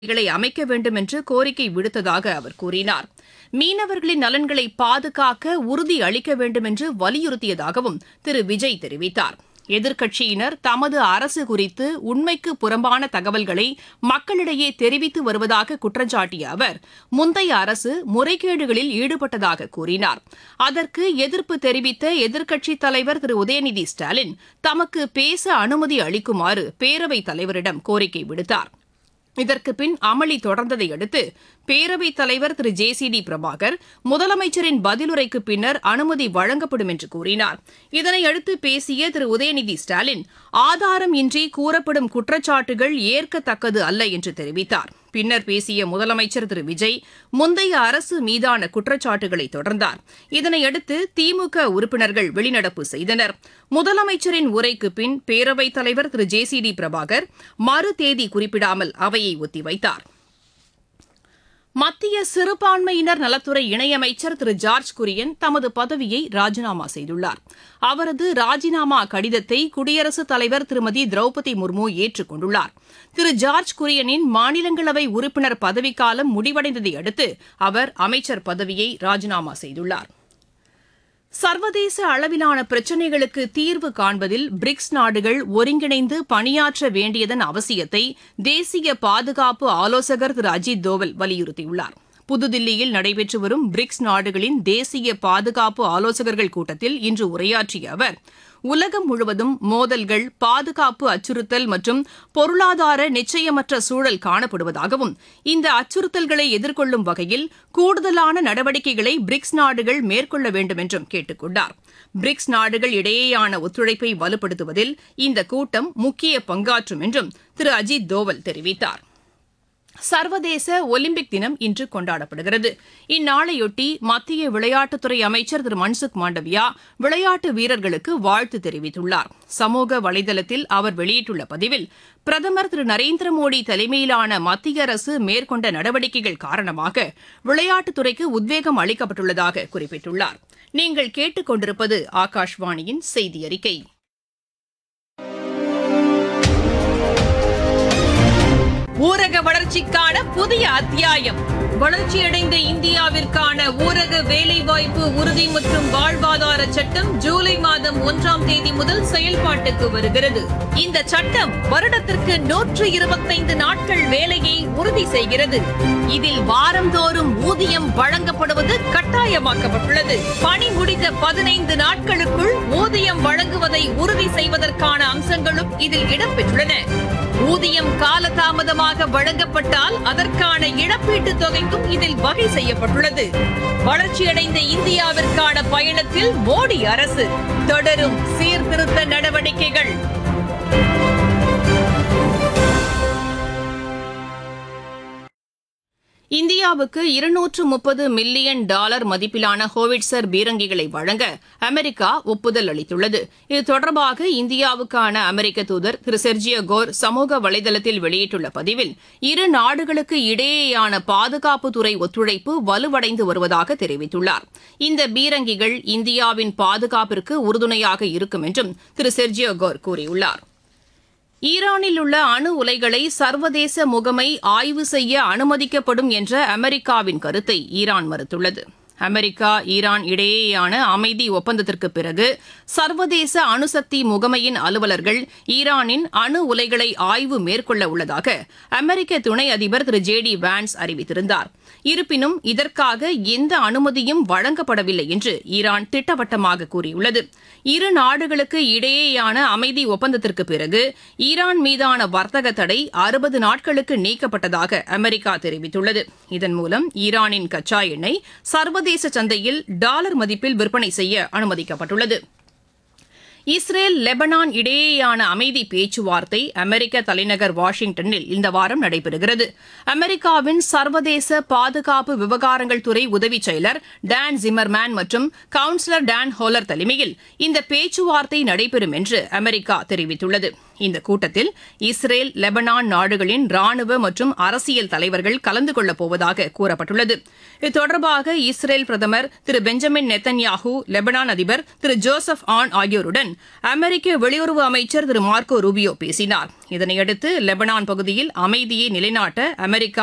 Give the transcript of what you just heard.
களை அமைக்க வேண்டும் என்று கோரிக்கை விடுத்ததாக அவர் கூறினார் மீனவர்களின் நலன்களை பாதுகாக்க உறுதி அளிக்க வேண்டும் என்று வலியுறுத்தியதாகவும் திரு விஜய் தெரிவித்தார் எதிர்க்கட்சியினர் தமது அரசு குறித்து உண்மைக்கு புறம்பான தகவல்களை மக்களிடையே தெரிவித்து வருவதாக குற்றம் சாட்டிய அவர் முந்தைய அரசு முறைகேடுகளில் ஈடுபட்டதாக கூறினார் அதற்கு எதிர்ப்பு தெரிவித்த எதிர்க்கட்சித் தலைவர் திரு உதயநிதி ஸ்டாலின் தமக்கு பேச அனுமதி அளிக்குமாறு பேரவைத் தலைவரிடம் கோரிக்கை விடுத்தார் இதற்கு பின் அமளி தொடர்ந்ததை அடுத்து பேரவைத் தலைவர் Thiru J C D Prabhakar முதலமைச்சரின் பதிலுரைக்கு பின்னர் அனுமதி வழங்கப்படும் என்று கூறினார் இதனையடுத்து பேசிய திரு உதயநிதி ஸ்டாலின் ஆதாரம் இன்றி கூறப்படும் குற்றச்சாட்டுகள் ஏற்கத்தக்கது அல்ல என்று தெரிவித்தார் பின்னர் பேசிய முதலமைச்சர் திரு விஜய் முந்தைய அரசு மீதான குற்றச்சாட்டுகளை தொடர்ந்தார் இதனையடுத்து திமுக உறுப்பினர்கள் வெளிநடப்பு செய்தனர் முதலமைச்சரின் உரைக்கு பின் பேரவைத் தலைவர் Thiru J C D Prabhakar மறு தேதி குறிப்பிடாமல் அவையை ஒத்திவைத்தார் மத்திய சிறுபான்மையினர் நலத்துறை இணையமைச்சர் திரு ஜார்ஜ் குரியன் தமது பதவியை ராஜினாமா செய்துள்ளார் அவரது ராஜினாமா கடிதத்தை குடியரசுத் தலைவர் திருமதி திரௌபதி முர்மு ஏற்றுக் கொண்டுள்ளார் திரு ஜார்ஜ் குரியனின் மாநிலங்களவை உறுப்பினர் பதவிக்காலம் முடிவடைந்ததை அடுத்து அவர் அமைச்சர் பதவியை ராஜினாமா செய்துள்ளார் சர்வதேச அளவிலான பிரச்சினைகளுக்கு தீர்வு காண்பதில் பிரிக்ஸ் நாடுகள் ஒருங்கிணைந்து பணியாற்ற வேண்டியதன் அவசியத்தை தேசிய பாதுகாப்பு ஆலோசகர் திரு அஜித் தோவல் வலியுறுத்தியுள்ளார் புதுதில்லியில் நடைபெற்று வரும் பிரிக்ஸ் நாடுகளின் தேசிய பாதுகாப்பு ஆலோசகர்கள் கூட்டத்தில் இன்று உரையாற்றிய அவர் உலகம் முழுவதும் மோதல்கள் பாதுகாப்பு அச்சுறுத்தல் மற்றும் பொருளாதார நிச்சயமற்ற சூழல் காணப்படுவதாகவும் இந்த அச்சுறுத்தல்களை எதிர்கொள்ளும் வகையில் கூடுதலான நடவடிக்கைகளை பிரிக்ஸ் நாடுகள் மேற்கொள்ள வேண்டும் என்றும் கேட்டுக் கொண்டார் பிரிக்ஸ் நாடுகள் இடையேயான ஒத்துழைப்பை வலுப்படுத்துவதில் இந்த கூட்டம் முக்கிய பங்காற்றும் என்றும் திரு அஜித் தோவல் தெரிவித்தார் சர்வதேச ஒலிம்பிக் தினம் இன்று கொண்டாடப்படுகிறது இந்நாளையொட்டி மத்திய விளையாட்டுத்துறை அமைச்சர் திரு மன்சுக் மாண்டவியா விளையாட்டு வீரர்களுக்கு வாழ்த்து தெரிவித்துள்ளார் சமூக வலைதளத்தில் அவர் வெளியிட்டுள்ள பதிவில் பிரதமர் திரு நரேந்திர மோடி தலைமையிலான மத்திய அரசு மேற்கொண்ட நடவடிக்கைகள் காரணமாக விளையாட்டுத்துறைக்கு உத்வேகம் அளிக்கப்பட்டுள்ளதாக குறிப்பிட்டுள்ளார் நீங்கள் கேட்டுக் கொண்டிருப்பது ஆகாஷ்வாணியின் செய்தி அறிக்கை ஊரக வளர்ச்சிக்கான புதிய அத்தியாயம் வளர்ச்சியடைந்த இந்தியாவிற்கான ஊரக வேலைவாய்ப்பு உறுதி மற்றும் வாழ்வாதார சட்டம் ஜூலை மாதம் ஒன்றாம் தேதி முதல் செயல்பாட்டுக்கு வருகிறது இந்த சட்டம் வருடத்திற்கு நூற்று இருபத்தைந்து நாட்கள் வேலையை உறுதி செய்கிறது இதில் வாரந்தோறும் ஊதியம் வழங்கப்படுவது கட்டாயமாக்கப்பட்டுள்ளது பணி முடிந்த பதினைந்து நாட்களுக்குள் ஊதியம் வழங்குவதை உறுதி செய்வதற்கான அம்சங்களும் இதில் இடம்பெற்றுள்ளன ஊதியம் காலதாமதமாக வழங்கப்பட்டால் அதற்கான இழப்பீட்டுத் தொகைக்கும் இதில் வகை செய்யப்பட்டுள்ளது வளர்ச்சியடைந்த இந்தியாவிற்கான பயணத்தில் மோடி அரசு தொடரும் சீர்திருத்த நடவடிக்கைகள் இந்தியாவுக்கு இருநூற்று முப்பது மில்லியன் டாலர் மதிப்பிலான ஹோவிட்சர் பீரங்கிகளை வழங்க அமெரிக்கா ஒப்புதல் அளித்துள்ளது இது தொடர்பாக இந்தியாவுக்கான அமெரிக்க தூதர் திரு செர்ஜியோ கோர் சமூக வலைதளத்தில் வெளியிட்டுள்ள பதிவில் இரு நாடுகளுக்கு இடையேயான பாதுகாப்புத்துறை ஒத்துழைப்பு வலுவடைந்து வருவதாக தெரிவித்துள்ளார் இந்த பீரங்கிகள் இந்தியாவின் பாதுகாப்பிற்கு உறுதுணையாக இருக்கும் என்றும் திரு செர்ஜியோ கோர் கூறியுள்ளார் ஈரானில் உள்ள அணு உலைகளை சர்வதேச முகமை ஆய்வு செய்ய அனுமதிக்கப்படும் என்ற அமெரிக்காவின் கருத்தை ஈரான் மறுத்துள்ளது அமெரிக்கா ஈரான் இடையேயான அமைதி ஒப்பந்தத்திற்கு பிறகு சர்வதேச அணுசக்தி முகமையின் அலுவலர்கள் ஈரானின் அணு உலைகளை ஆய்வு மேற்கொள்ள உள்ளதாக அமெரிக்க துணை அதிபர் திரு ஜே டி வான்ஸ் அறிவித்திருந்தார் இருப்பினும் இதற்காக எந்த அனுமதியும் வழங்கப்படவில்லை என்று ஈரான் திட்டவட்டமாக கூறியுள்ளது இரு நாடுகளுக்கு இடையேயான அமைதி ஒப்பந்தத்திற்கு பிறகு ஈரான் மீதான வர்த்தக தடை அறுபது நாட்களுக்கு நீக்கப்பட்டதாக அமெரிக்கா தெரிவித்துள்ளது இதன் மூலம் ஈரானின் கச்சா எண்ணெய் சர்வதேச சந்தையில் டாலர் மதிப்பில் விற்பனை செய்ய அனுமதிக்கப்பட்டுள்ளது இஸ்ரேல் லெபனான் இடையேயான அமைதி பேச்சுவார்த்தை அமெரிக்க தலைநகர் வாஷிங்டனில் இந்த வாரம் நடைபெறுகிறது அமெரிக்காவின் சர்வதேச பாதுகாப்பு விவகாரங்கள் துறை உதவி செயலர் டான் ஜிமர்மேன் மற்றும் கவுன்சிலர் டான் ஹோலர் தலைமையில் இந்த பேச்சுவார்த்தை நடைபெறும் என்று அமெரிக்கா தெரிவித்துள்ளது இந்த கூட்டத்தில் இஸ்ரேல் லெபனான் நாடுகளின் ராணுவ மற்றும் அரசியல் தலைவர்கள் கலந்து கொள்ளப் போவதாக கூறப்பட்டுள்ளது இது தொடர்பாக இஸ்ரேல் பிரதமர் திரு பெஞ்சமின் நெத்தன்யாஹூ லெபனான் அதிபர் திரு ஜோசப் ஆன் ஆகியோருடன் அமெரிக்க வெளியுறவு அமைச்சர் திரு மார்க்கோ ரூபியோ பேசினார் இதனையடுத்து லெபனான் பகுதியில் அமைதியை நிலைநாட்ட அமெரிக்கா